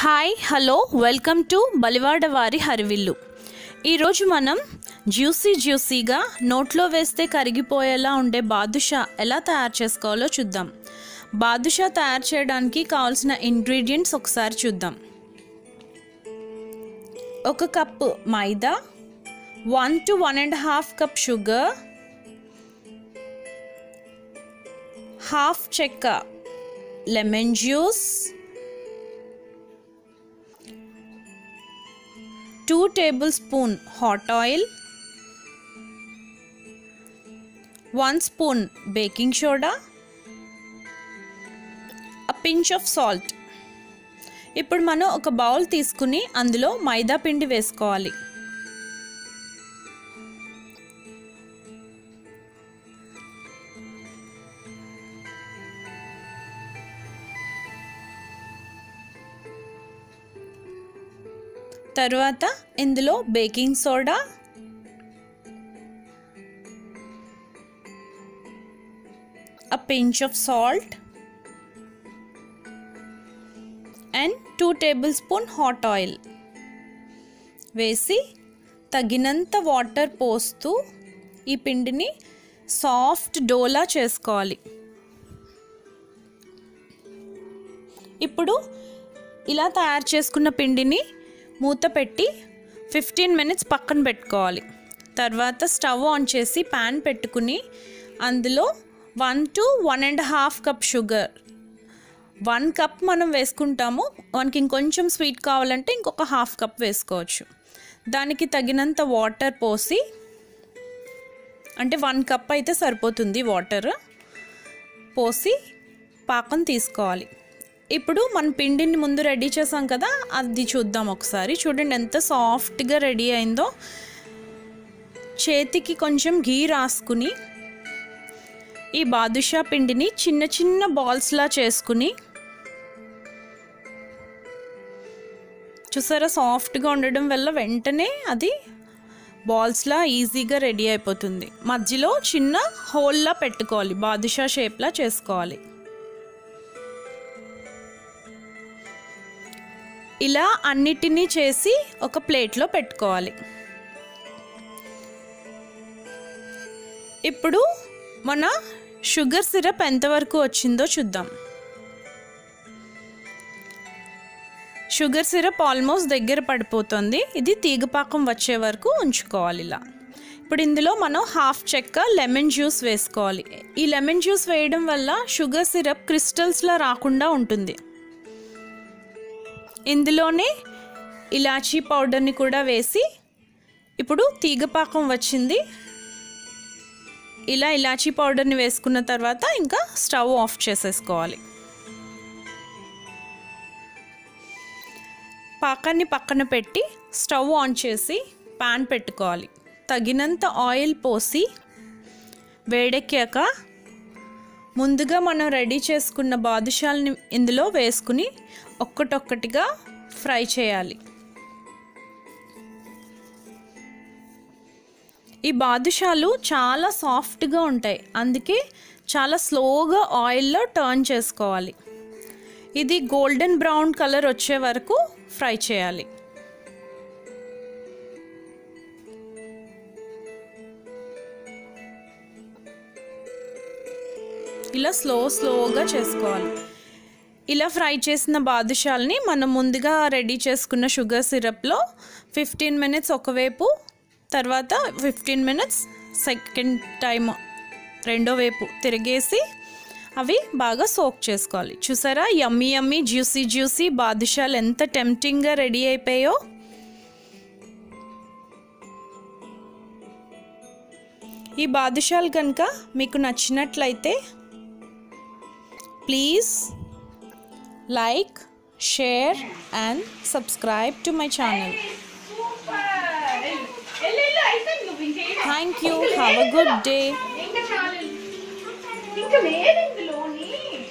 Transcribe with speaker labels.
Speaker 1: Hi hello welcome to Balivada వారి హరివిల్లు ఈరోజు మనం జ్యూసీ జ్యూసీగా నోట్లో వేస్తే కరిగిపోయేలా ఉండే బాదుషా ఎలా తయారు చేసుకోవాలో చూద్దాం బాదుషా తయారు చేయడానికి కావాల్సిన ఇంగ్రీడియంట్స్ ఒకసారి చూద్దాం ఒక cup maida one to one and half cup sugar half చెక్క lemon juice two table spoon hot oil one spoon baking soda a pinch of salt ఇప్పుడు మనం ఒక బౌల్ తీసుకుని అందులో మైదా పిండి వేసుకోవాలి తరువాత ఇందులో baking soda a pinch of salt and two table spoon hot oil వేసి తగినంత వాటర్ పోస్తూ ఈ పిండిని సాఫ్ట్ డోలా చేసుకోవాలి ఇప్పుడు ఇలా తయారు చేసుకున్న పిండిని మూత పెట్టి ఫిఫ్టీన్ మినిట్స్ పక్కన పెట్టుకోవాలి తర్వాత స్టవ్ ఆన్ చేసి ప్యాన్ పెట్టుకుని అందులో one to one and half cup sugar one cup మనం వేసుకుంటాము మనకి ఇంకొంచెం స్వీట్ కావాలంటే ఇంకొక హాఫ్ కప్ వేసుకోవచ్చు దానికి తగినంత వాటర్ పోసి అంటే వన్ కప్ అయితే సరిపోతుంది వాటర్ పోసి పాకం తీసుకోవాలి ఇప్పుడు మన పిండిని ముందు రెడీ చేసాం కదా అది చూద్దాం ఒకసారి చూడండి ఎంత సాఫ్ట్గా రెడీ అయిందో చేతికి కొంచెం ఘీ రాసుకుని ఈ బాదుషా పిండిని చిన్న చిన్న బాల్స్లా చేసుకుని చూసారా సాఫ్ట్గా ఉండడం వల్ల వెంటనే అది బాల్స్లా ఈజీగా రెడీ అయిపోతుంది మధ్యలో చిన్న హోల్లా పెట్టుకోవాలి బాదుషా షేప్లా చేసుకోవాలి ఇలా అన్నిటినీ చేసి ఒక ప్లేట్లో పెట్టుకోవాలి ఇప్పుడు మన షుగర్ సిరప్ ఎంతవరకు వచ్చిందో చూద్దాం షుగర్ సిరప్ ఆల్మోస్ట్ దగ్గర పడిపోతుంది ఇది తీగపాకం వచ్చే వరకు ఉంచుకోవాలి ఇలా ఇప్పుడు ఇందులో మనం హాఫ్ చెక్క లెమన్ జ్యూస్ వేసుకోవాలి ఈ లెమన్ జ్యూస్ వేయడం వల్ల షుగర్ సిరప్ క్రిస్టల్స్లా రాకుండా ఉంటుంది ఇందులోనే ఇలాచీ పౌడర్ని కూడా వేసి ఇప్పుడు తీగపాకం వచ్చింది ఇలా ఇలాచీ పౌడర్ని వేసుకున్న తర్వాత ఇంకా స్టవ్ ఆఫ్ చేసేసుకోవాలి పాకాన్ని పక్కన పెట్టి స్టవ్ ఆన్ చేసి పాన్ పెట్టుకోవాలి తగినంత ఆయిల్ పోసి వేడెక్కాక ముందుగా మనం రెడీ చేసుకున్న బాదుషాలని ఇందులో వేసుకుని ఒక్కటొక్కటిగా ఫ్రై చేయాలి ఈ బాదుషాలు చాలా సాఫ్ట్గా ఉంటాయి అందుకే చాలా స్లోగా ఆయిల్లో టర్న్ చేసుకోవాలి ఇది గోల్డెన్ బ్రౌన్ కలర్ వచ్చే వరకు ఫ్రై చేయాలి ఇలా స్లో స్లోగా చేసుకోవాలి ఇలా ఫ్రై చేసిన బాదుషాల్ని మనం ముందుగా రెడీ చేసుకున్న షుగర్ సిరప్లో ఫిఫ్టీన్ మినిట్స్ ఒకవైపు తర్వాత ఫిఫ్టీన్ మినిట్స్ సెకండ్ టైం రెండో వైపు తిరిగేసి అవి బాగా సోక్ చేసుకోవాలి చూసారా యమ్మీ యమ్మీ జ్యూసీ జ్యూసీ బాదుషాలు ఎంత టెంప్టింగ్గా రెడీ అయిపోయాయో ఈ బాదుషాలు కనుక మీకు నచ్చినట్లయితే please like, share and subscribe to my channel. Thank you. Have a good day.
Speaker 2: ఇంకా చాలు ఇంకా లేదు ఇందులోని